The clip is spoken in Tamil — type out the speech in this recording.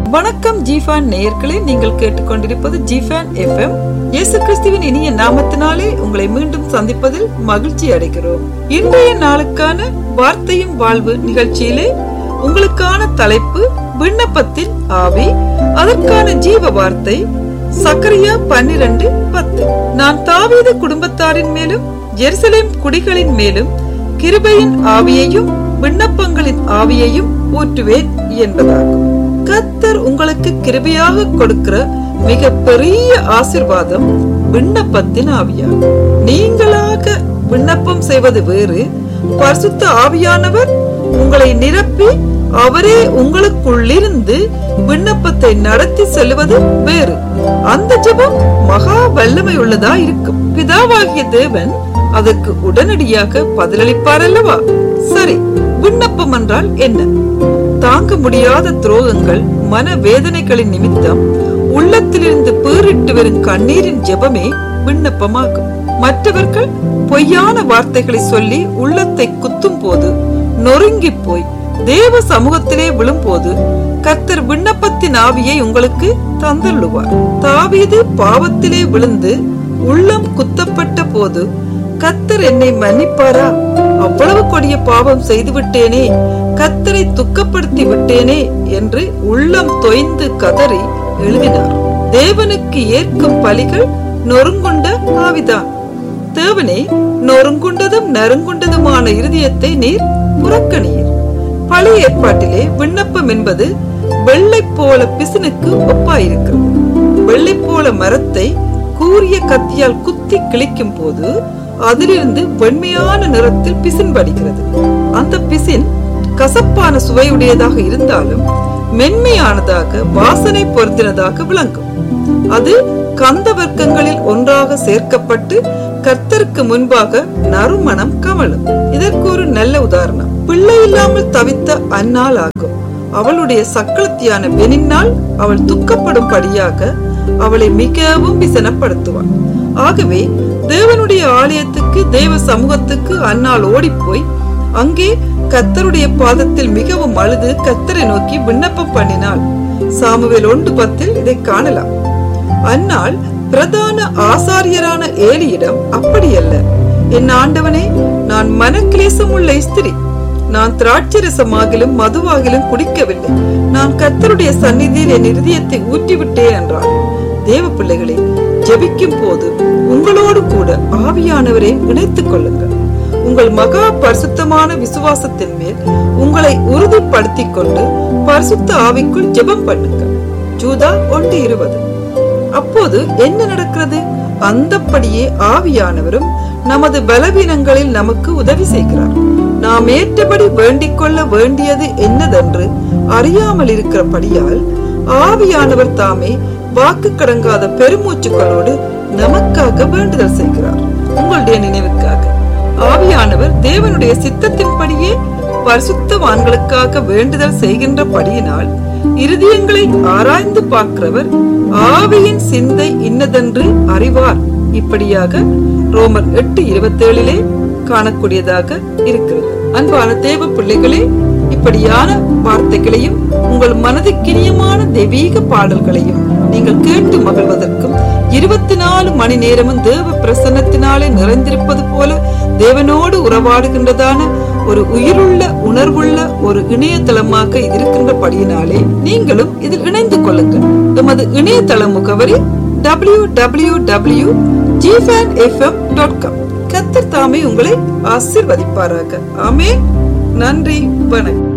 வணக்கம் ஜிஃபான் நேயர்களே நீங்கள் கேட்டுக்கொண்டிருப்பது ஜிஃபான் எஃப்எம் இயேசு கிறிஸ்துவின் இனிய நாமத்தினாலே உங்களை மீண்டும் சந்திப்பதில் மகிழ்ச்சி அடைகிறோம் இன்றைய நாளுக்கான வார்த்தையும் வாழ்வு நிகழ்ச்சியிலே உங்களுக்கான தலைப்பு விண்ணப்பத்தின் ஆவி அதற்கான ஜீவ வார்த்தை சக்கரியா பன்னிரண்டு பத்து நான் தாவீது குடும்பத்தாரின் மேலும் எருசலேம் குடிகளின் மேலும் கிருபையின் ஆவியையும் விண்ணப்பங்களின் ஆவியையும் ஊற்றுவேன் என்பதாகும் கத்தர் உங்களுக்கு கிருபையாக கொடுக்கிற மிக பெரிய ஆசிர்வாதம் விண்ணப்பத்தின் ஆவியாகும் நீங்களாக விண்ணப்பம் செய்வது வேறு பரிசுத்த ஆவியானவர் உங்களை நிரப்பி அவரே உங்களுக்குள்ளிருந்து விண்ணப்பத்தை நடத்தி செல்வது வேறு அந்த ஜெபம் மகா வல்லமை உள்ளதா இருக்கும் பிதாவாகிய தேவன் அதற்கு உடனடியாக பதிலளிப்பார் அல்லவா சரி விண்ணப்பம் என்றால் என்ன தாங்க முடியாத துரோகங்கள் மன வேதனைகளின் நிமித்தம் உள்ளத்திலிருந்து பேரிட்டு வரும் கண்ணீரின் ஜெபமே விண்ணப்பமாகும் மற்றவர்கள் பொய்யான வார்த்தைகளை சொல்லி உள்ளத்தை குத்தும் போது நொறுங்கி போய் தேவ சமூகத்திலே விழும்போது கர்த்தர் விண்ணப்பத்தின் ஆவியை உங்களுக்கு தந்தள்ளுவார் தாவீது பாவத்திலே விழுந்து உள்ளம் குத்தப்பட்ட போது கத்தர் என்னை மன்னிப்பாரா அவ்வளவு கொடிய பாவம் செய்து விட்டேனே கத்தரை துக்கப்படுத்தி விட்டேனே என்று உள்ளம் தொய்ந்து கதறி எழுதினார் தேவனுக்கு ஏற்கும் பலிகள் நொறுங்குண்ட ஆவிதான் தேவனே நொறுங்குண்டதும் நறுங்குண்டதுமான இருதயத்தை நீர் புறக்கணியீர் பழைய ஏற்பாட்டிலே விண்ணப்பம் என்பது வெள்ளை போல பிசினுக்கு ஒப்பாயிருக்கிறது வெள்ளை போல மரத்தை கூரிய கத்தியால் குத்தி கிழிக்கும் போது அதிலிருந்து வெண்மையான நிறத்தில் பிசின் வடிகிறது அந்த பிசின் கசப்பான சுவையுடையதாக இருந்தாலும் மென்மையானதாக வாசனை பொருத்தினதாக விளங்கும் அது கந்த வர்க்கங்களில் ஒன்றாக சேர்க்கப்பட்டு கர்த்தருக்கு முன்பாக நறுமணம் கமலும் இதற்கு ஒரு நல்ல உதாரணம் பிள்ளை இல்லாமல் தவித்த அந்நாள் ஆகும் அவளுடைய சக்களத்தியான பெனினால் அவள் துக்கப்படும்படியாக அவளை மிகவும் விசனப்படுத்துவாள் ஆகவே தேவனுடைய ஆலயத்துக்கு தேவ சமூகத்துக்கு அந்நாள் ஓடிப்போய் அங்கே கத்தருடைய பாதத்தில் மிகவும் அழுது கத்தரை நோக்கி விண்ணப்பம் பண்ணினாள் சாமுவேல் ஒன்று பத்தில் இதை காணலாம் அந்நாள் பிரதான ஆசாரியரான ஏலியிடம் அப்படியல்ல என் ஆண்டவனே நான் மனக்கிலேசம் உள்ள ஸ்திரி நான் திராட்சரசமாகிலும் மதுவாகிலும் குடிக்கவில்லை நான் கத்தருடைய சந்நிதியில் என் இருதயத்தை ஊற்றிவிட்டேன் என்றாள் தேவ பிள்ளைகளே ஜெபிக்கும் போது உங்களோடு கூட ஆவியானவரை இணைத்துக் கொள்ளுங்கள் உங்கள் மகா பரிசுத்தமான விசுவாசத்தின் மேல் உங்களை உறுதிப்படுத்திக் கொண்டு பரிசுத்த ஆவிக்குள் ஜெபம் பண்ணுங்கள் ஜூதா ஒன்று இருபது அப்போது என்ன நடக்கிறது அந்தப்படியே ஆவியானவரும் நமது பலவீனங்களில் நமக்கு உதவி செய்கிறார் நாம் ஏற்றபடி வேண்டிக் கொள்ள வேண்டியது என்னதென்று அறியாமல் இருக்கிறபடியால் ஆவியானவர் தாமே வாக்கு கடங்காத பெருமூச்சுக்களோடு நமக்காக வேண்டுதல் செய்கிறார் உங்களுடைய நினைவுக்காக ஆவியானவர் தேவனுடைய சித்தத்தின்படியே பரிசுத்தவான்களுக்காக வேண்டுதல் செய்கின்றபடியினால் இருதயங்களை ஆராய்ந்து பார்க்கிறவர் ஆவியின் சிந்தை இன்னதென்று அறிவார் இப்படியாக ரோமர் எட்டு இருபத்தி ஏழிலே காணக்கூடியதாக இருக்கிறது அன்பான தேவ பிள்ளைகளே இப்படியான வார்த்தைகளையும் உங்கள் மனதுக்கினியமான தெய்வீக பாடல்களையும் நீங்கள் கேட்டு மகிழ்வதற்கும் இருபத்தி நாலு மணி நேரமும் தேவ பிரசன்னத்தினாலே நிறைந்திருப்பது போல தேவனோடு உறவாடுகின்றதான ஒரு உயிருள்ள உணர்வுள்ள ஒரு இணையதளமாக இருக்கின்றபடியினாலே நீங்களும் இதில் இணைந்து கொள்ளுங்கள் எமது இணையதள முகவரி டபிள்யூ டபிள்யூ டபிள்யூ ஜிஃபேன் எஃப்எம் டாட் காம் கத்தர் தாமே உங்களை ஆசிர்வதிப்பாராக ஆமே நன்றி வணக்கம்